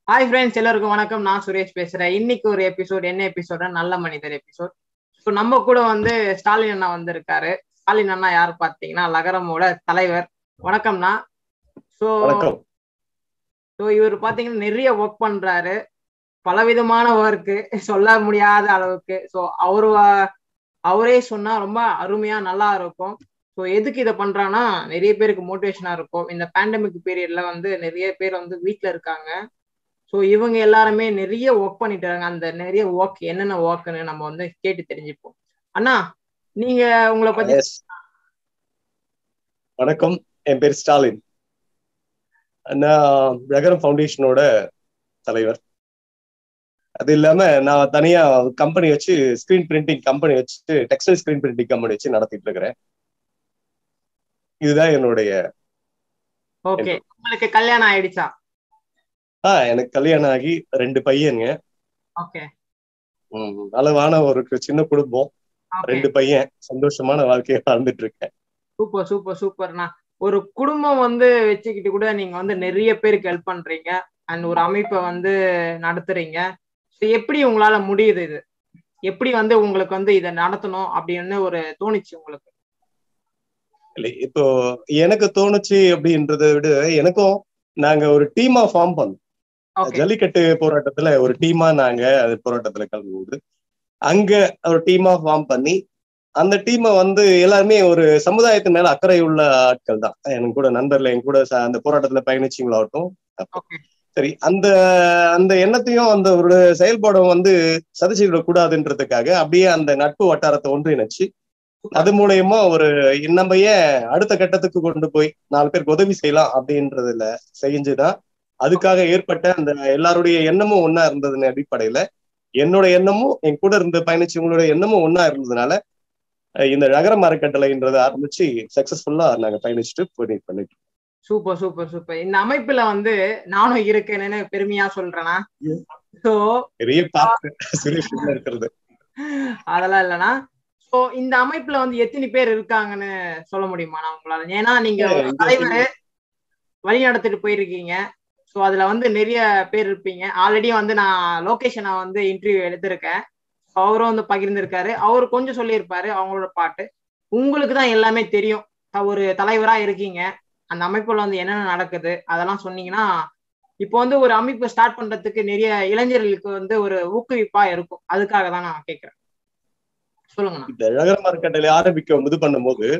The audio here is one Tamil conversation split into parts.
ஹாய் ஃப்ரெண்ட்ஸ் எல்லாருக்கும் வணக்கம் நான் சுரேஷ் பேசுறேன் இன்னைக்கு ஒரு எபிசோட் என்ன எபிசோட் நல்ல மனிதர் எபிசோட் ஸோ நம்ம கூட வந்து ஸ்டாலின் அண்ணா வந்திருக்காரு ஸ்டாலின் அண்ணா யார் பார்த்தீங்கன்னா லகரமோட தலைவர் வணக்கம்ண்ணா ஸோ வணக்கம் ஸோ இவர் பார்த்தீங்கன்னா நிறைய ஒர்க் பண்றாரு பலவிதமான ஒர்க்கு சொல்ல முடியாத அளவுக்கு ஸோ அவரு அவரே சொன்னா ரொம்ப அருமையா நல்லா இருக்கும் ஸோ எதுக்கு இதை பண்றான்னா நிறைய பேருக்கு மோட்டிவேஷனா இருக்கும் இந்த பேண்டமிக் பீரியட்ல வந்து நிறைய பேர் வந்து வீட்டில் இருக்காங்க ஸோ இவங்க எல்லாருமே நிறைய ஒர்க் பண்ணிட்டு இருக்காங்க அந்த நிறைய ஒர்க் என்னென்ன ஒர்க்னு நம்ம வந்து கேட்டு தெரிஞ்சுப்போம் அண்ணா நீங்க உங்களை பத்தி Yes. வணக்கம் என் பேர் ஸ்டாலின் நான் பிரகரம் ஃபவுண்டேஷனோட தலைவர் அது இல்லாம நான் தனியா கம்பெனி வச்சு ஸ்கிரீன் பிரிண்டிங் கம்பெனி வச்சு டெக்ஸ்டைல் ஸ்கிரீன் பிரிண்டிங் கம்பெனி வச்சு நடத்திட்டு இருக்கிறேன் இதுதான் என்னுடைய ஓகே உங்களுக்கு கல்யாணம் ஆயிடுச்சா ஆ எனக்கு கல்யாணம் ஆகி ரெண்டு பையனுங்க ஓகே ம், அளவான ஒரு சின்ன குடும்பம் ஓகே ரெண்டு பையன் சந்தோஷமான வாழ்க்கையை வாழ்ந்துட்டு இருக்கேன் சூப்பர் சூப்பர் சூப்பர்ண்ணா ஒரு குடும்பம் வந்து வச்சுக்கிட்டு கூட நீங்க வந்து நிறைய பேருக்கு ஹெல்ப் பண்றீங்க அண்ட் ஒரு அமைப்பை வந்து நடத்துறீங்க ஸோ எப்படி உங்களால முடியுது இது எப்படி வந்து உங்களுக்கு வந்து இதை நடத்தணும் அப்படின்னு ஒரு தோணுச்சு உங்களுக்கு இல்லை இப்போ எனக்கு தோணுச்சு அப்படின்றத விட எனக்கும் நாங்க ஒரு டீமா ஃபார்ம் பண்ணோம் ஓகே ஜல்லிக்கட்டு போராட்டத்துல ஒரு டீமா நாங்க அது போராட்டத்துல கலந்தும்போது அங்க ஒரு டீமா ஃபார்ம் பண்ணி அந்த டீமை வந்து எல்லாருமே ஒரு சமுதாயத்து மேல அக்கறை உள்ள ஆட்கள் தான் எனக்கு கூட நண்பர்ல என் கூட ச- அந்த போராட்டத்துல பயணிச்சிங்களாகட்டும் ஓகே சரி அந்த அந்த எண்ணத்தையும் அந்த ஒரு செயல்பாடும் வந்து சதிச்சுவிடக் கூடாதுன்றதுக்காக அப்படியே அந்த நட்பு வட்டாரத்தை ஒன்றிணைச்சு அது மூலயமா ஒரு நம்ம ஏன் அடுத்த கட்டத்துக்கு கொண்டு போய் நாலு பேருக்கு உதவி செய்யலாம் அப்படின்றதுல செஞ்சுதான் அதுக்காக ஏற்பட்ட அந்த எல்லாருடைய எண்ணமும் ஒண்ணா இருந்ததுன்னு அடிப்படையில என்னோட எண்ணமும் என் கூட இருந்த பயணிச்சவங்களோட எண்ணமும் ஒண்ணா இருந்ததுனால அஹ் இந்த நகர மரக்கட்டளைன்றதை ஆரம்பிச்சு சக்சஸ்ஃபுல்லா நாங்க பயணிச்சுட்டு போய் பண்ணிட்டு இருக்கோம். சூப்பர் சூப்பர் சூப்பர் இந்த அமைப்புல வந்து நானும் இருக்கேன்னு பெருமையா சொல்றேனா ஸோ பெரிய பார்த்து சுரேஷ் உள்ள இருக்கிறது அதெல்லாம் இல்லைன்னா ஸோ இந்த அமைப்புல வந்து எத்தனை பேர் இருக்காங்கன்னு சொல்ல முடியுமா நான் உங்களால ஏன்னா நீங்க ஒரு இந்த- தலைவர் வழி நடத்திட்டு போயிருக்கீங்க ஸோ அதுல வந்து நிறைய பேர் இருப்பீங்க ஆல்ரெடி வந்து நான் லொகேஷனை வந்து இன்டர்வியூ எடுத்திருக்கேன் So அவரும் வந்து பகிர்ந்திருக்காரு அவர் கொஞ்சம் சொல்லியிருப்பாரு அவங்களோட பாட்டு உங்களுக்கு தான் எல்லாமே தெரியும் த- ஒரு தலைவரா இருக்கீங்க அந்த அமைப்புல வந்து என்னென்ன நடக்குது அதெல்லாம் சொன்னீங்கன்னா இப்போ வந்து ஒரு அமைப்பு ஸ்டார்ட் பண்றதுக்கு நிறைய இளைஞர்களுக்கு வந்து ஒரு ஊக்குவிப்பா இருக்கும் அதுக்காக தான் நான் கேட்கிறேன் சொல்லுங்கண்ணா இந்த நகர மரக்கட்டளை ஆரம்பிக்க இது பண்ணும்போது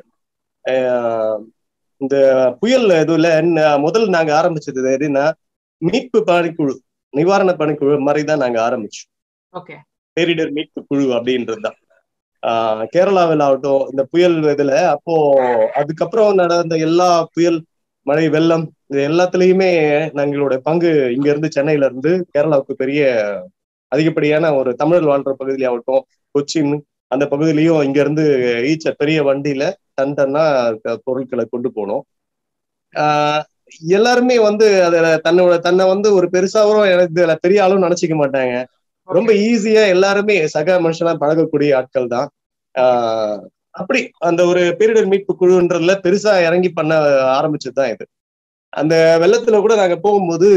அஹ், இந்த புயல் இதுல ந- முதல் நாங்க ஆரம்பிச்சது எதுன்னா மீட்பு பணிக்குழு நிவாரண பணிக்குழு மாதிரி தான் நாங்க ஆரம்பிச்சோம் ஓகே பேரிடர் மீட்பு குழு அப்படின்றது தான் ஆஹ் கேரளாவில் ஆகட்டும் இந்த புயல் இதுல அப்போ அதுக்கப்புறம் நடந்த எல்லா புயல் மழை வெள்ளம் இது எல்லாத்துலயுமே நாங்களோட பங்கு இங்க இருந்து சென்னையில இருந்து கேரளாவுக்கு பெரிய அதிகப்படியான ஒரு தமிழர் வாழ்ற பகுதியிலாகட்டும் கொச்சின் அந்த பகுதியிலயும் இங்க இருந்து ஈச்ச பெரிய வண்டியில டன் டன்னா இருக்க பொருட்களை கொண்டு போனோம் ஆஹ் எல்லாருமே வந்து அதுல தன்னோட தன்னை வந்து ஒரு பெருசாவும் எனக்கு இதுல பெரிய ஆளும் நினைச்சுக்க மாட்டாங்க ரொம்ப ஈஸியா எல்லாருமே சக மனுஷனா பழகக்கூடிய ஆட்கள் தான் ஆஹ் அப்படி அந்த ஒரு பேரிடர் மீட்பு குழுன்றதுல பெருசா இறங்கி பண்ண ஆரம்பிச்சதுதான் இது அந்த வெள்ளத்துல கூட நாங்க போகும்போது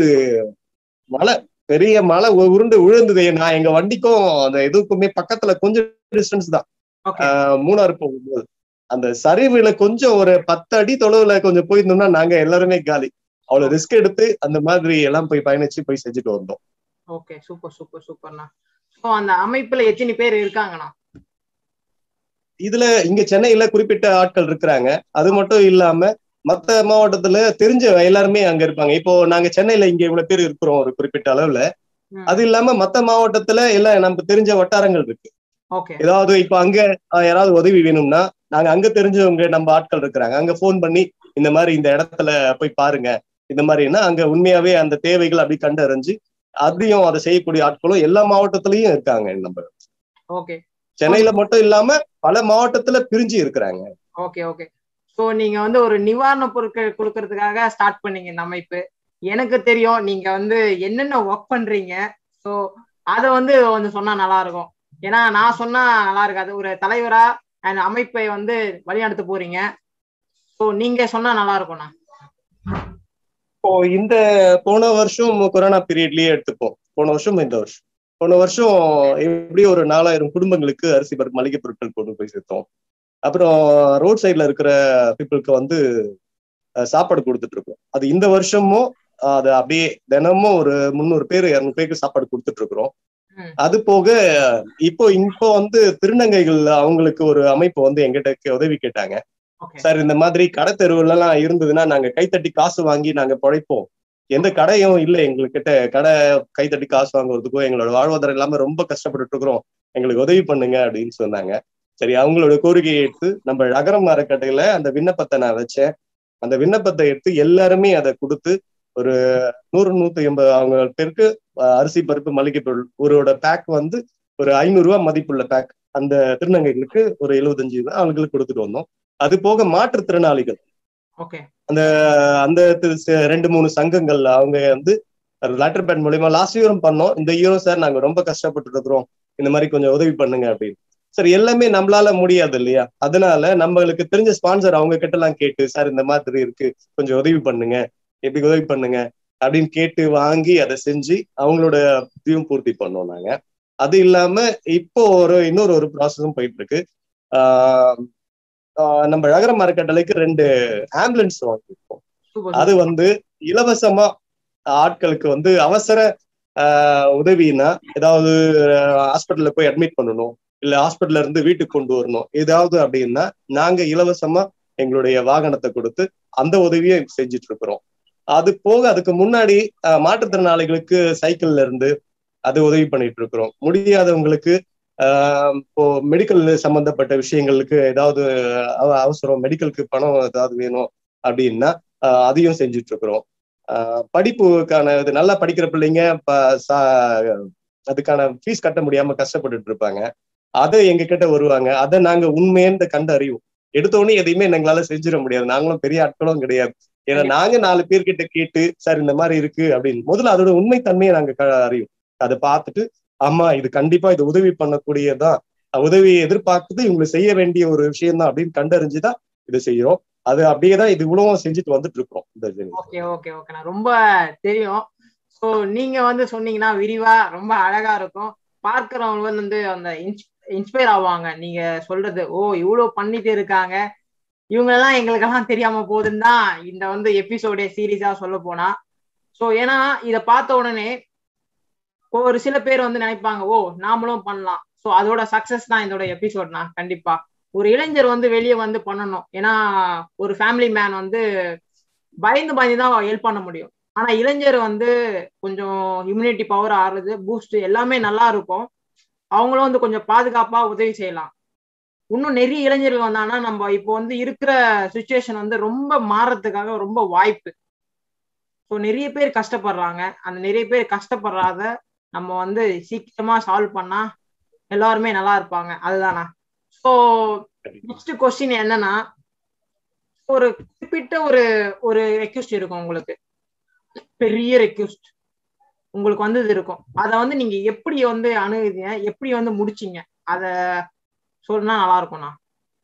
மழை பெரிய மழை உ- உருண்டு விழுந்தது நான் எங்க வண்டிக்கும் அந்த இதுக்குமே பக்கத்துல கொஞ்சம் டிஸ்டன்ஸ் தான் ஓகே ஆஹ் மூணாறு போகும்போது அந்த சரிவுல கொஞ்சம் ஒரு பத்து அடி தொலைவுல கொஞ்சம் போயிருந்தோம்னா நாங்க எல்லாருமே காலி அவ்வளவு ரிஸ்க் எடுத்து அந்த மாதிரி எல்லாம் போய் பயணிச்சு போய் செஞ்சுட்டு வந்தோம் ஓகே சூப்பர் சூப்பர் சூப்பர்ண்ணா ஸோ அந்த அமைப்புல எத்தனை பேர் இருக்காங்கண்ணா இதுல இங்க சென்னையில குறிப்பிட்ட ஆட்கள் இருக்கிறாங்க அது மட்டும் இல்லாம மத்த மாவட்டத்துல தெரிஞ்ச எல்லாருமே அங்க இருப்பாங்க இப்போ நாங்க சென்னையில இங்க இவ்வளவு பேர் இருக்கிறோம் ஒரு குறிப்பிட்ட அளவுல ம். அது இல்லாம மத்த மாவட்டத்துல எல்லாம் நமக்கு தெரிஞ்ச வட்டாரங்கள் இருக்கு ஓகே ஏதாவது இப்ப அங்க அஹ், யாராவது உதவி வேணும்னா நாங்க அங்க தெரிஞ்சவங்க நம்ம ஆட்கள் இருக்கிறாங்க அங்க ஃபோன் பண்ணி இந்த மாதிரி இந்த இடத்துல போய் பாருங்க இந்த மாதிரின்னா அங்க உண்மையாவே அந்த தேவைகள் அப்படி கண்டறிஞ்சு அதையும் அதை செய்யக்கூடிய ஆட்களும் எல்லா மாவட்டத்திலயும் இருக்காங்க நம்ம ஓகே சென்னையில மட்டும் இல்லாம பல மாவட்டத்துல பிரிஞ்சு இருக்கிறாங்க ஓகே ஓகே ஸோ நீங்க வந்து ஒரு நிவாரண பொருட்கள் கொடுக்கறதுக்காக ஸ்டார்ட் பண்ணீங்க இந்த அமைப்பு எனக்கு தெரியும் நீங்க வந்து என்னென்ன ஒர்க் பண்றீங்க ஸோ அதை வந்து கொஞ்சம் சொன்னா நல்லா இருக்கும் ஏன்னா நான் சொன்னா நல்லா இருக்காது ஒரு தலைவரா அந்த அமைப்பை வந்து வழிநடத்த போறீங்க ஸோ நீங்க சொன்னா நல்லா இருக்கும்ண்ணா இப்போ இந்த போன வருஷம் கொரோனா பீரியட்லயே எடுத்துப்போம் போன வருஷம் இந்த வருஷம் போன வருஷம் எப்படி ஒரு நாலாயிரம் குடும்பங்களுக்கு அரிசி பருப்பு மளிகை பொருட்கள் கொண்டு போய் சேர்த்தோம் அப்புறம் ரோட் சைட்ல இருக்கிற பீப்புளுக்கு வந்து அஹ், சாப்பாடு கொடுத்துட்டு இருக்கோம் அது இந்த வருஷமும் அஹ், அது அப்படியே தினமும் ஒரு முந்நூறு பேர் இரநூறு பேருக்கு சாப்பாடு கொடுத்துட்டு இருக்கிறோம் ம். அது போக இப்போ இப்போ வந்து திருநங்கைகள் அவங்களுக்கு ஒரு அமைப்பு வந்து எங்கிட்ட கே- உதவி கேட்டாங்க ஓகே சார் இந்த மாதிரி கடை தெருவுல எல்லாம் இருந்ததுன்னா நாங்க கைத்தட்டி காசு வாங்கி நாங்க பழைப்போம் எந்த கடையும் இல்லை எங்ககிட்ட கடை கைத்தட்டி காசு வாங்குறதுக்கோ எங்களோட வாழ்வாதாரம் இல்லாம ரொம்ப கஷ்டப்பட்டுட்டு இருக்கிறோம் எங்களுக்கு உதவி பண்ணுங்க அப்படின்னு சொன்னாங்க சரி அவங்களோட கோரிக்கையை எடுத்து நம்ம அகரம் அறக்கட்டையில அந்த விண்ணப்பத்தை நான் வச்சேன் அந்த விண்ணப்பத்தை எடுத்து எல்லாருமே அதை கொடுத்து ஒரு நூறு நூத்தி எண்பது அவங்க பேருக்கு அஹ், அரிசி பருப்பு மளிகை பொருள் ஒருவோட பேக் வந்து ஒரு ஐநூறு ரூபாய் மதிப்புள்ள பேக் அந்த திருநங்கைகளுக்கு ஒரு எழுபத்தஞ்சு ரூபாய் அவங்களுக்கு கொடுத்துட்டு வந்தோம் அது போக மாற்றுத்திறனாளிகள் ஓகே அந்த அந்த தி- ச- ரெண்டு மூணு சங்கங்கள் அவங்க வந்து லெட்டர் பேட் மூலியமா லாஸ்ட் இயரும் பண்ணோம் இந்த இயரும் சார் நாங்க ரொம்ப கஷ்டப்பட்டு இருக்கிறோம் இந்த மாதிரி கொஞ்சம் உதவி பண்ணுங்க அப்படின்னு சார் எல்லாமே நம்மளால முடியாது இல்லையா அதனால நம்மளுக்கு தெரிஞ்ச ஸ்பான்சர் அவங்க கிட்ட எல்லாம் கேட்டு சார் இந்த மாதிரி இருக்கு கொஞ்சம் உதவி பண்ணுங்க எப்படி உதவி பண்ணுங்க அப்படின்னு கேட்டு வாங்கி அதை செஞ்சு அவங்களோட இதையும் பூர்த்தி பண்ணோம் நாங்க அது இல்லாம இப்போ ஒரு இன்னொரு ஒரு ப்ராசஸும் போயிட்டு இருக்கு ஆஹ் ஆஹ் நம்ம அழகர மரக்கட்டளைக்கு ரெண்டு ஆம்புலன்ஸ் வாங்கியிருக்கோம் சூப்பர் அது வந்து இலவசமா ஆட்களுக்கு வந்து அவசர ஆஹ் உதவினா ஏதாவது ஹாஸ்பிட்டல்ல போய் அட்மிட் பண்ணணும் இல்ல ஹாஸ்பிட்டல்ல இருந்து வீட்டுக்கு கொண்டு வரணும் ஏதாவது அப்படின்னா நாங்க இலவசமா எங்களுடைய வாகனத்தை கொடுத்து அந்த உதவியை செஞ்சுட்டு இருக்கிறோம் அது போக அதுக்கு முன்னாடி ஆஹ் மாற்றுத்திறனாளிகளுக்கு சைக்கிள்ல இருந்து அது உதவி பண்ணிட்டு இருக்கிறோம் முடியாதவங்களுக்கு ஆஹ் இப்போ மெடிக்கல் சம்பந்தப்பட்ட விஷயங்களுக்கு ஏதாவது அவ- அவசரம் மெடிக்கலுக்கு பணம் ஏதாவது வேணும் அப்படின்னா ஆஹ் அதையும் செஞ்சுட்டு இருக்கிறோம் ஆஹ் படிப்புக்கான இது நல்லா படிக்கிற பிள்ளைங்க ப- சா- அதுக்கான ஃபீஸ் கட்ட முடியாம கஷ்டப்பட்டுட்டு இருப்பாங்க அதை எங்க கிட்ட வருவாங்க அதை நாங்க உண்மையேன்னு கண்டு அறிவோம் எடுத்தோடனே எதையுமே எங்களால செஞ்சிட முடியாது நாங்களும் பெரிய ஆட்களும் கிடையாது ஏன்னா நாங்க நாலு பேர்கிட்ட கேட்டு சார் இந்த மாதிரி இருக்கு அப்படின்னு முதல்ல அதோட உண்மைத்தன்மையை நாங்க க- அறிவோம் அதை பார்த்துட்டு ஆமா இது கண்டிப்பா இது உதவி பண்ணக்கூடியதான் உதவி எதிர்பார்க்குது இவங்களுக்கு செய்ய வேண்டிய ஒரு விஷயம் தான் அப்படின்னு கண்டறிஞ்சுதான் இதை செய்யறோம் அது அப்படியே தான் இது இவ்வளவும் செஞ்சுட்டு வந்துட்டு இருக்கிறோம் இந்த journey. ஓகே ஓகே ஓகே நான் ரொம்ப தெரியும் ஸோ நீங்க வந்து சொன்னீங்கன்னா விரிவா ரொம்ப அழகா இருக்கும் பார்க்கிறவங்க வந்து அந்த இன்ஸ்பயர் ஆவாங்க நீங்க சொல்றது ஓ இவ்வளவு பண்ணிட்டு இருக்காங்க இவங்க எல்லாம் எங்களுக்கெல்லாம் தெரியாம போகுதுன்னு தான் இந்த வந்து எபிசோடே சீரியஸா சொல்ல போனா ஸோ ஏன்னா இதை பார்த்த உடனே ஒரு சில பேர் வந்து நினைப்பாங்க ஓ நாமளும் பண்ணலாம் ஸோ அதோட சக்சஸ் தான் இதோட எபிசோட்னா கண்டிப்பா ஒரு இளைஞர் வந்து வெளியே வந்து பண்ணணும் ஏன்னா ஒரு ஃபேமிலி மேன் வந்து பயந்து பயந்து தான் ஹெல்ப் பண்ண முடியும் ஆனா இளைஞர் வந்து கொஞ்சம் இம்யூனிட்டி பவர் ஆறுறது பூஸ்ட் எல்லாமே நல்லா இருக்கும் அவங்களும் வந்து கொஞ்சம் பாதுகாப்பா உதவி செய்யலாம் இன்னும் நிறைய இளைஞர்கள் வந்தாங்கன்னா நம்ம இப்போ வந்து இருக்கிற சுச்சுவேஷன் வந்து ரொம்ப மாறதுக்காக ரொம்ப வாய்ப்பு ஸோ நிறைய பேர் கஷ்டப்படுறாங்க அந்த நிறைய பேர் கஷ்டப்படுறாத நம்ம வந்து சீக்கிரமா சால்வ் பண்ணா எல்லாருமே நல்லா இருப்பாங்க அதுதானா ஸோ நெக்ஸ்ட் கொஸ்டின் என்னன்னா ஒரு குறிப்பிட்ட ஒரு ஒரு ரெக்வஸ்ட் இருக்கும் உங்களுக்கு பெரிய ரெக்வஸ்ட் உங்களுக்கு வந்து இது இருக்கும் அதை வந்து நீங்க எப்படி வந்து அணுகுதீங்க எப்படி வந்து முடிச்சீங்க அத சொன்னா நல்லா இருக்கும்ண்ணா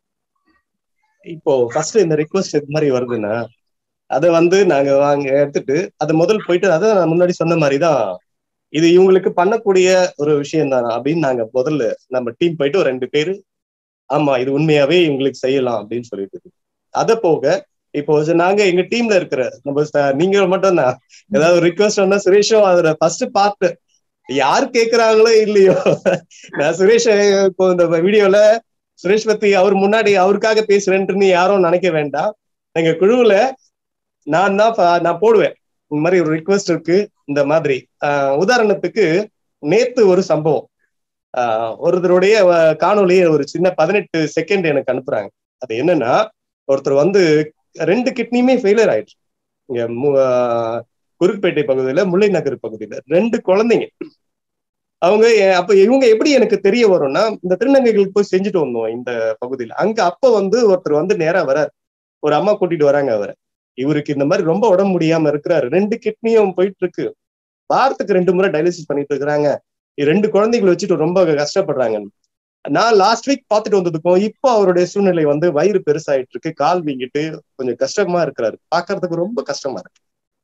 இப்போ ஃபர்ஸ்ட் இந்த ரிக்வஸ்ட் இது மாதிரி வருதுன்னா அதை வந்து நாங்க வாங்க எடுத்துட்டு அது முதல் போயிட்டு அதை நான் முன்னாடி சொன்ன மாதிரி தான் இது இவங்களுக்கு பண்ணக்கூடிய ஒரு விஷயம் தானா அப்படின்னு நாங்க முதல்ல நம்ம டீம் போயிட்டு ஒரு ரெண்டு பேரு ஆமா இது உண்மையாவே இவங்களுக்கு செய்யலாம் அப்படின்னு சொல்லிட்டு அத போக இப்போ நாங்க எங்க டீம்ல இருக்கிற நம்ம ச- நீங்க மட்டும் தான் ஏதாவது ரிக்வஸ்ட் வந்தா சுரேஷும் அதுல ஃபர்ஸ்ட் பார்த்து யார் கேக்குறாங்களோ இல்லையோ நான் சுரேஷ் இப்போ இந்த வீடியோல சுரேஷ் பத்தி அவர் முன்னாடி அவருக்காக பேசுறேன்ட்டு யாரும் நினைக்க வேண்டாம் எங்க குழுவுல நான் தான் ப- நான் போடுவேன் இந்த மாதிரி ஒரு ரிக்வெஸ்ட் இருக்கு இந்த மாதிரி ஆஹ் உதாரணத்துக்கு நேத்து ஒரு சம்பவம் ஆஹ் ஒருத்தருடைய அஹ், காணொளியை ஒரு சின்ன பதினெட்டு செகண்ட் எனக்கு அனுப்புறாங்க அது என்னன்னா ஒருத்தர் வந்து ரெண்டு கிட்னியுமே ஃபெயிலியர் ஆயிடுச்சு இங்க மு- ஆஹ், குறுக்குப்பேட்டை பகுதியில முல்லை நகர் பகுதியில ரெண்டு குழந்தைங்க அவங்க எ- அப்ப இவங்க எப்படி எனக்கு தெரிய வரும்னா இந்த திருநங்கைகளுக்கு போய் செஞ்சுட்டு வந்தோம் இந்த பகுதியில அங்க அப்ப வந்து ஒருத்தர் வந்து நேரா வரார் ஒரு அம்மா கூட்டிட்டு வராங்க அவரை இவருக்கு இந்த மாதிரி ரொம்ப உடம்பு முடியாம இருக்கிறாரு ரெண்டு கிட்னியும் போயிட்டு இருக்கு வாரத்துக்கு ரெண்டு முறை டயாலிசிஸ் பண்ணிட்டு இருக்கிறாங்க ரெண்டு குழந்தைகளை வச்சுட்டு ரொம்ப கஷ்டப்படுறாங்க நான் லாஸ்ட் வீக் பார்த்துட்டு வந்ததுக்கும் இப்போ அவருடைய சூழ்நிலை வந்து வயிறு பெருசாயிட்டு இருக்கு கால் வீங்கிட்டு கொஞ்சம் கஷ்டமா இருக்கிறாரு பாக்குறதுக்கு ரொம்ப கஷ்டமா இருக்கு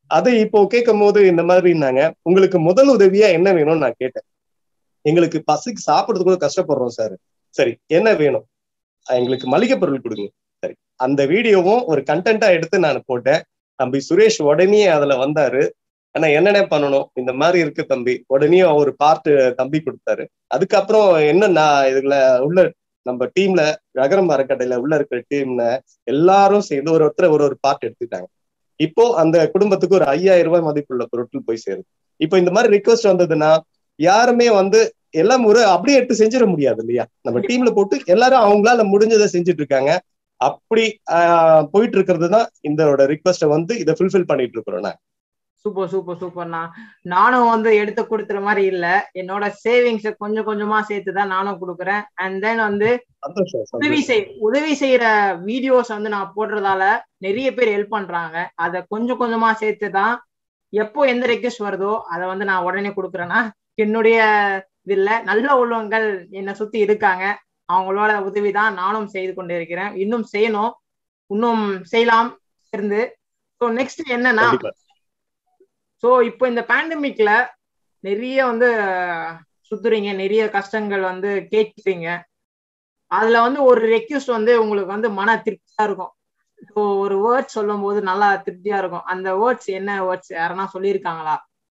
அதை இப்போ கேட்கும் போது இந்த மாதிரினாங்க உங்களுக்கு முதல் உதவியா என்ன வேணும்னு நான் கேட்டேன் எங்களுக்கு பசிக்கு சாப்பிடுறது கூட கஷ்டப்படுறோம் சார் சரி என்ன வேணும் எங்களுக்கு மளிகை பொருள் கொடுங்க சரி அந்த வீடியோவும் ஒரு கண்டென்ட்டா எடுத்து நான் போட்டேன் தம்பி சுரேஷ் உடனே அதுல வந்தாரு ஆனா என்னென்ன பண்ணணும் இந்த மாதிரி இருக்கு தம்பி உடனே ஒரு பார்ட் தம்பி கொடுத்தாரு அதுக்கப்புறம் என்ன நான் இதுல உள்ள நம்ம டீம்ல ரகரம் அறக்கட்டையில உள்ள இருக்கிற டீம்ல எல்லாரும் சேர்ந்து ஒரு ஒருத்தர் ஒரு ஒரு பார்ட் எடுத்துட்டாங்க இப்போ அந்த குடும்பத்துக்கு ஒரு ஐயாயிரம் ரூபாய் மதிப்புள்ள பொருட்கள் போய் சேருது இப்போ இந்த மாதிரி ரிக்வஸ்ட் வந்ததுன்னா யாருமே வந்து எல்லாம் ஒரு அப்படியே எடுத்து செஞ்சிட முடியாது இல்லையா நம்ம டீம்ல போட்டு எல்லாரும் அவங்களால முடிஞ்சதை செஞ்சுட்டு இருக்காங்க அப்படி ஆஹ் போயிட்டு இருக்கிறது தான் இதோட ரிக்வஸ்ட வந்து இதை ஃபுல்ஃபில் பண்ணிட்டு இருக்கிறோம் நான் சூப்பர் சூப்பர் சூப்பர்ண்ணா நானும் வந்து எடுத்து கொடுத்துற மாதிரி இல்ல என்னோட சேவிங்ஸ் கொஞ்சம் கொஞ்சமா சேர்த்து தான் நானும் கொடுக்குறேன் அண்ட் தென் வந்து சந்தோஷம் உதவி சந்தோஷம் செய் உதவி செய்யற வீடியோஸ் வந்து நான் போடுறதால நிறைய பேர் ஹெல்ப் பண்றாங்க அதை கொஞ்சம் கொஞ்சமா சேர்த்து தான் எப்போ எந்த ரெக்வெஸ்ட் வருதோ அதை வந்து நான் உடனே கொடுக்குறேன்னா என்னுடைய இது இல்ல நல்ல உள்ளவங்கள் என்னை சுத்தி இருக்காங்க அவங்களோட உதவி தான் நானும் செய்து கொண்டு இருக்கிறேன் இன்னும் செய்யணும் இன்னும் செய்யலாம் இருந்து ஸோ நெக்ஸ்ட் என்னன்னா கண்டிப்பா ஸோ இப்போ இந்த பேண்டமிக்ல நிறைய வந்து அஹ், சுத்துறீங்க நிறைய கஷ்டங்கள் வந்து கேட்குறீங்க அதுல வந்து ஒரு ரெக்யூஸ்ட் வந்து உங்களுக்கு வந்து மன திருப்தியா இருக்கும் ஸோ ஒரு வேர்ட்ஸ் சொல்லும் போது நல்லா திருப்தியா இருக்கும் அந்த வேர்ட்ஸ் என்ன வேர்ட்ஸ் யாருன்னா சொல்லியிருக்காங்களா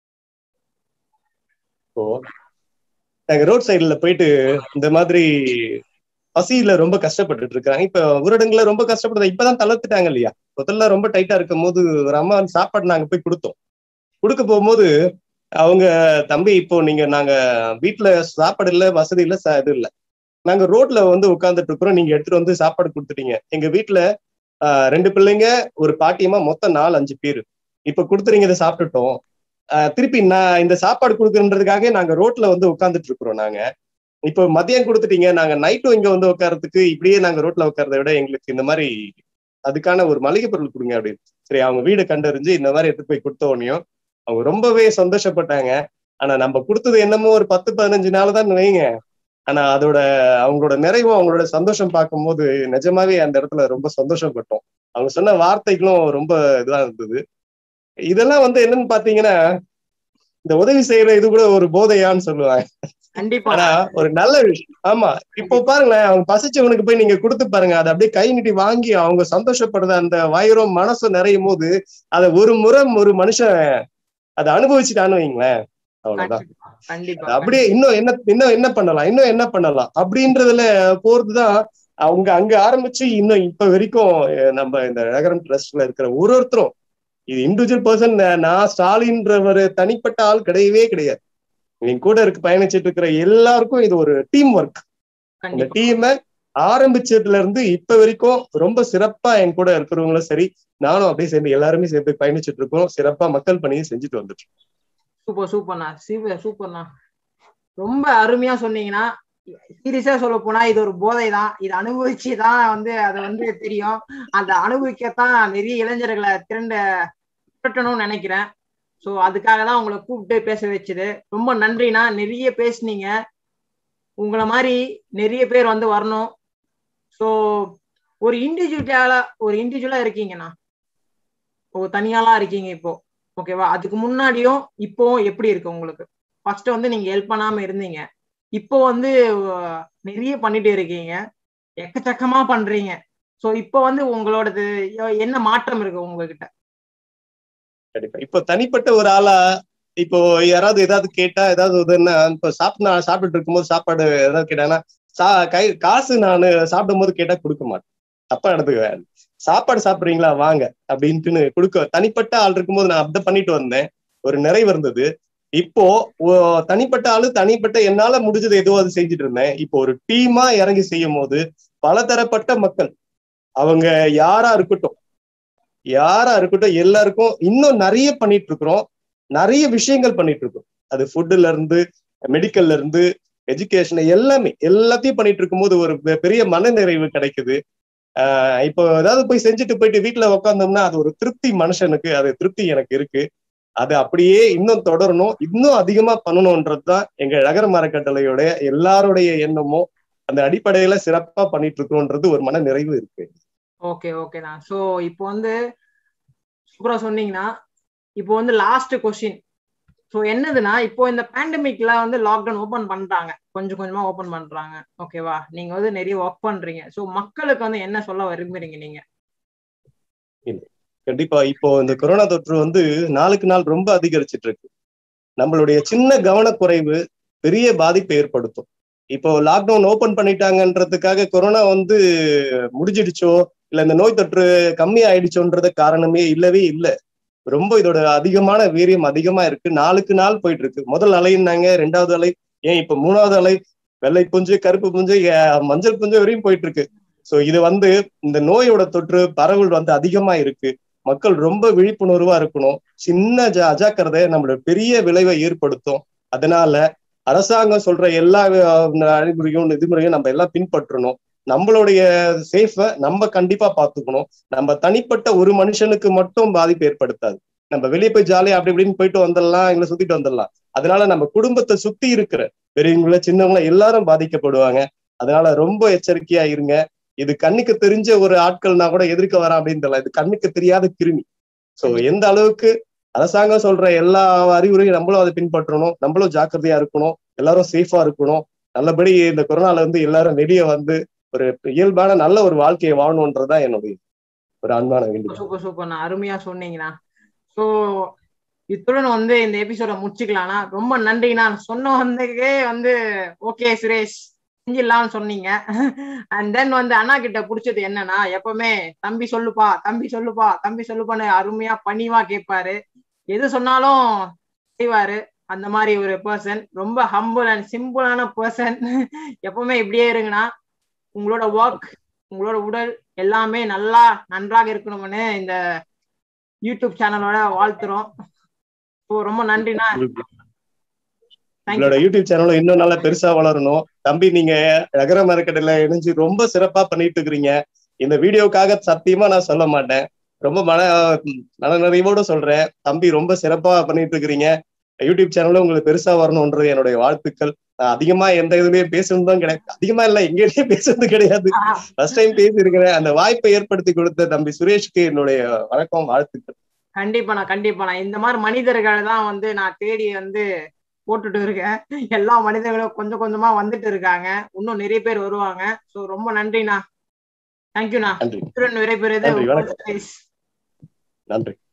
இப்போ நாங்க ரோட் சைடுல போயிட்டு இந்த மாதிரி பசியில ரொம்ப கஷ்டப்பட்டுட்டு இருக்காங்க இப்ப ஊரடங்குல ரொம்ப கஷ்டப்படுறது இப்பதான் தளர்த்துட்டாங்க இல்லையா முதல்ல ரொம்ப டைட்டா இருக்கும் போது ஒரு அம்மா வந்து சாப்பாடு நாங்க போய் கொடுத்தோம் கொடுக்க போகும்போது அவங்க தம்பி இப்போ நீங்க நாங்க வீட்டுல சாப்பாடு இல்ல வசதி இல்ல ச- இது இல்ல நாங்க ரோட்ல வந்து உட்கார்ந்துட்டு இருக்கிறோம் நீங்க எடுத்துட்டு வந்து சாப்பாடு கொடுத்துட்டீங்க எங்க வீட்டுல ஆஹ், ரெண்டு பிள்ளைங்க ஒரு பாட்டியமா மொத்தம் நாலு அஞ்சு பேரு இப்ப கொடுத்துறீங்க இதை சாப்பிட்டுட்டோம் ஆஹ், திருப்பி நான் இந்த சாப்பாடு கொடுக்குறதுக்காக நாங்க ரோட்ல வந்து உட்கார்ந்துட்டு இருக்கிறோம் நாங்க இப்போ மதியம் கொடுத்துட்டீங்க நாங்க நைட்டும் இங்க வந்து உட்கார்றதுக்கு இப்படியே நாங்க ரோட்ல உட்கார்றதை விட எங்களுக்கு இந்த மாதிரி அதுக்கான ஒரு மளிகை பொருள் கொடுங்க அப்படின்னு சரி அவங்க வீடு கண்டறிஞ்சு இந்த மாதிரி எடுத்து போய் கொடுத்த உடனேயும் அவங்க ரொம்பவே சந்தோஷப்பட்டாங்க ஆனா நம்ம கொடுத்தது என்னமோ ஒரு பத்து பதினஞ்சு நாள் தான் வைங்க ஆனா அதோட அவங்களோட நிறைவும் அவங்களோட சந்தோஷம் பார்க்கும்போது நிஜமாவே அந்த இடத்துல ரொம்ப சந்தோஷப்பட்டோம் அவங்க சொன்ன வார்த்தைகளும் ரொம்ப இதா இருந்தது இதெல்லாம் வந்து என்னன்னு பாத்தீங்கன்னா இந்த உதவி செய்யற இது கூட ஒரு போதையான்னு சொல்லுவாங்க கண்டிப்பா ஆனா ஒரு நல்ல விஷயம் ஆமா இப்போ பாருங்களேன் அவங்க பசிச்சவனுக்கு போய் நீங்க கொடுத்து பாருங்க அதை அப்படியே கை நீட்டி வாங்கி அவங்க சந்தோஷப்படுற அந்த வயிறும் மனசும் நிறையும் போது அதை ஒரு முறை ஒரு மனுஷன் அதை அனுபவிச்சுட்டான்னு வைங்களேன் அவ்வளவுதான் கண்டிப்பா கண்டிப்பா அது அப்படியே இன்னும் என்ன இன்னும் என்ன பண்ணலாம் இன்னும் என்ன பண்ணலாம் அப்படின்றதுல போறதுதான் அவங்க அங்க ஆரம்பிச்சு இன்னும் இப்ப வரைக்கும் அஹ், நம்ம இந்த நகரம் ட்ரஸ்ட்ல இருக்கிற ஒரு ஒருத்தரும் இது இண்டிவிஜுவல் பர்சன் நான் ஸ்டாலின்றவர் தனிப்பட்ட ஆள் கிடையவே கிடையாது என் கூட இருக்கு பயணிச்சிட்டு இருக்கிற எல்லாருக்கும் இது ஒரு டீம் ஒர்க் இந்த கண்டிப்பா டீமை ஆரம்பிச்சதுல இருந்து இப்ப வரைக்கும் ரொம்ப சிறப்பா என் கூட இருக்கிறவங்களும் சரி நானும் அப்படியே சேர்ந்து எல்லாருமே சேர்ந்து பயணிச்சிட்டு இருக்கோம் சிறப்பா மக்கள் பணியை செஞ்சுட்டு வந்துட்டு இருக்கோம். சூப்பர் சூப்பர்ண்ணா சூப்பர் சூப்பர்ண்ணா ரொம்ப அருமையா சொன்னீங்கன்னா சீரியஸா சொல்ல போனா இது ஒரு போதை தான் இது அனுபவிச்சு தான் வந்து அதை வந்து தெரியும் அந்த அனுபவிக்கத்தான் நிறைய இளைஞர்களை திரண்ட திரட்டணும்னு நினைக்கிறேன் ஸோ அதுக்காக தான் உங்களை கூப்பிட்டு பேச வச்சது ரொம்ப நன்றிண்ணா நிறைய பேசுனீங்க உங்களை மாதிரி நிறைய பேர் வந்து வரணும் ஸோ ஒரு இண்டிவிஜுவலா ஒரு இண்டிவிஜுவலா இருக்கீங்கண்ணா ஒரு தனியாலாம் இருக்கீங்க இப்போ ஓகேவா அதுக்கு முன்னாடியும் இப்போ எப்படி இருக்கு உங்களுக்கு ஃபர்ஸ்ட் வந்து நீங்க ஹெல்ப் பண்ணாம இருந்தீங்க இப்போ வந்து அஹ், நிறைய பண்ணிட்டு இருக்கீங்க எக்கச்சக்கமா பண்றீங்க சோ இப்போ வந்து உங்களோடது எ- என்ன மாற்றம் இருக்கு உங்ககிட்ட கண்டிப்பா இப்போ தனிப்பட்ட ஒரு ஆளா இப்போ யாராவது ஏதாவது கேட்டா ஏதாவது இதுன்னா இப்போ சாப்பிட்டு நான் சாப்பிட்டுட்டு இருக்கும்போது சாப்பாடு ஏதாவது கேட்டாங்கன்னா சா கை காசு நான் சாப்பிடும் போது கேட்டா கொடுக்க மாட்டேன் தப்பா எடுத்துக்குவேன் சாப்பாடு சாப்பிடுறீங்களா வாங்க அப்படின்ட்டுன்னு கொடுக்க தனிப்பட்ட ஆள் இருக்கும்போது நான் அப்படி பண்ணிட்டு வந்தேன் ஒரு நிறைவு இருந்தது இப்போ ஓ- தனிப்பட்ட ஆளு தனிப்பட்ட என்னால முடிஞ்சது ஏதோ அது செஞ்சுட்டு இருந்தேன் இப்போ ஒரு டீமா இறங்கி செய்யும் போது பலதரப்பட்ட மக்கள் அவங்க யாரா இருக்கட்டும் யாரா இருக்கட்டும் எல்லாருக்கும் இன்னும் நிறைய பண்ணிட்டு இருக்கிறோம் நிறைய விஷயங்கள் பண்ணிட்டு இருக்கோம் அது ஃபுட்டுல இருந்து மெடிக்கல்ல இருந்து எஜுகேஷன் எல்லாமே எல்லாத்தையும் பண்ணிட்டு இருக்கும்போது ஒரு பெ- பெரிய மன நிறைவு கிடைக்குது ஆஹ் இப்போ ஏதாவது போய் செஞ்சுட்டு போயிட்டு வீட்டுல உட்காந்தோம்னா அது ஒரு திருப்தி மனுஷனுக்கு அது திருப்தி எனக்கு இருக்கு அது அப்படியே இன்னும் தொடரணும் இன்னும் அதிகமா பண்ணணும்ன்றதுதான் எங்க நகர மரக்கட்டளையோட எல்லாருடைய எண்ணமும் அந்த அடிப்படையில சிறப்பா பண்ணிட்டு இருக்கோன்றது ஒரு மன நிறைவு இருக்கு ஓகே ஓகேண்ணா ஸோ இப்போ வந்து சூப்பரா சொன்னீங்கன்னா இப்போ வந்து லாஸ்ட் கொஸ்டின் ஸோ என்னதுன்னா இப்போ இந்த பேண்டமிக்ல வந்து லாக்டவுன் ஓபன் பண்றாங்க கொஞ்சம் கொஞ்சமா ஓபன் பண்றாங்க ஓகேவா நீங்க வந்து நிறைய ஒர்க் பண்றீங்க ஸோ மக்களுக்கு வந்து என்ன சொல்ல விரும்புறீங்க நீங்க கண்டிப்பா இப்போ இந்த கொரோனா தொற்று வந்து நாளுக்கு நாள் ரொம்ப அதிகரிச்சிட்டு இருக்கு நம்மளுடைய சின்ன கவனக்குறைவு பெரிய பாதிப்பை ஏற்படுத்தும் இப்போ லாக்டவுன் ஓபன் பண்ணிட்டாங்கன்றதுக்காக கொரோனா வந்து முடிஞ்சிடுச்சோ இல்ல இந்த நோய் தொற்று கம்மி ஆயிடுச்சோன்றது காரணமே இல்லவே இல்லை ரொம்ப இதோட அதிகமான வீரியம் அதிகமா இருக்கு நாளுக்கு நாள் போயிட்டு இருக்கு முதல் அலைன்னாங்க ரெண்டாவது அலை ஏன் இப்ப மூணாவது அலை வெள்ளை புஞ்சு கருப்பு புஞ்சு மஞ்சள் புஞ்சு வரையும் போயிட்டு இருக்கு சோ இது வந்து இந்த நோயோட தொற்று பரவல் வந்து அதிகமா இருக்கு மக்கள் ரொம்ப விழிப்புணர்வா இருக்கணும் சின்ன அஜாக்கிரதை நம்மளோட பெரிய விளைவை ஏற்படுத்தும் அதனால அரசாங்கம் சொல்ற எல்லா அறிமுறையும் விதிமுறையும் நம்ம எல்லாம் பின்பற்றணும் நம்மளுடைய சேஃப நம்ம கண்டிப்பா பாத்துக்கணும் நம்ம தனிப்பட்ட ஒரு மனுஷனுக்கு மட்டும் பாதிப்பு ஏற்படுத்தாது நம்ம வெளியே போய் ஜாலியா அப்படி இப்படின்னு போயிட்டு வந்துடலாம் எங்களை சுத்திட்டு வந்துடலாம் அதனால நம்ம குடும்பத்தை சுத்தி இருக்கிற பெரியவங்கள சின்னவங்கள எல்லாரும் பாதிக்கப்படுவாங்க அதனால ரொம்ப எச்சரிக்கையா இருங்க இது கண்ணுக்கு தெரிஞ்ச ஒரு ஆட்கள்னா கூட எதிர்க்க வரா அப்படின்னு தெரியல இது கண்ணுக்கு தெரியாத கிருமி சோ எந்த அளவுக்கு அரசாங்கம் சொல்ற எல்லா அறிவுரையும் நம்மளும் அதை பின்பற்றணும் நம்மளும் ஜாக்கிரதையா இருக்கணும் எல்லாரும் சேஃபா இருக்கணும் நல்லபடி இந்த கொரோனால இருந்து எல்லாரும் வெளியே வந்து ஒரு இயல்பான நல்ல ஒரு வாழ்க்கையை வாழணும்ன்றதுதான் என்னுடைய ஒரு அன்பான வேண்டுகோள் சூப்பர் சூப்பர்ண்ணா அருமையா சொன்னீங்கண்ணா ஸோ இத்துடன் வந்து இந்த எபிசோட முடிச்சுக்கலாம்னா ரொம்ப நன்றிண்ணா சொன்ன வந்ததுக்கே வந்து ஓகே சுரேஷ் செஞ்சிடலாம்னு சொன்னீங்க அண்ட் தென் வந்து அண்ணா கிட்ட பிடிச்சது என்னன்னா எப்பவுமே தம்பி சொல்லுப்பா தம்பி சொல்லுப்பா தம்பி சொல்லுப்பான்னு அருமையா பணிவா கேட்பாரு எது சொன்னாலும் செய்வாரு அந்த மாதிரி ஒரு பர்சன் ரொம்ப ஹம்பிள் அண்ட் சிம்பிளான பர்சன் எப்பவுமே இப்படியே இருங்கண்ணா உங்களோட ஒர்க் உங்களோட உடல் எல்லாமே நல்லா நன்றாக இருக்கணும்னு இந்த யூடியூப் சேனலோட வாழ்த்துறோம் ஸோ ரொம்ப நன்றிண்ணா உங்களோட யூடியூப் சேனலும் இன்னும் நல்லா பெருசா வளரணும் தம்பி நீங்க நகர மரக்கடையில இணைஞ்சு ரொம்ப சிறப்பா பண்ணிட்டு இருக்கிறீங்க இந்த வீடியோக்காக சத்தியமா நான் சொல்ல மாட்டேன் ரொம்ப மன மன நிறைவோட சொல்றேன் தம்பி ரொம்ப சிறப்பா பண்ணிட்டு இருக்கிறீங்க யூடியூப் சேனலும் உங்களுக்கு பெருசா வரணும்ன்றது என்னுடைய வாழ்த்துக்கள் நான் அதிகமா எந்த இதுலயும் பேசுனதும் கிடையாது அதிகமா இல்ல எங்கேயுமே பேசுறது கிடையாது ஃபர்ஸ்ட் டைம் பேசி இருக்கிறேன் அந்த வாய்ப்பை ஏற்படுத்தி கொடுத்த தம்பி சுரேஷ்க்கு என்னுடைய வணக்கம் வாழ்த்துக்கள் கண்டிப்பாண்ணா கண்டிப்பாண்ணா இந்த மாதிரி மனிதர்கள் தான் வந்து நான் தேடி வந்து போட்டுட்டு இருக்கேன் எல்லா மனிதர்களும் கொஞ்சம் கொஞ்சமா வந்துட்டு இருக்காங்க இன்னும் நிறைய பேர் வருவாங்க சோ ரொம்ப நன்றிண்ணா தேங்க்யூண்ணா நன்றி விடைபெறுது நன்றி வணக்கம் நன்றி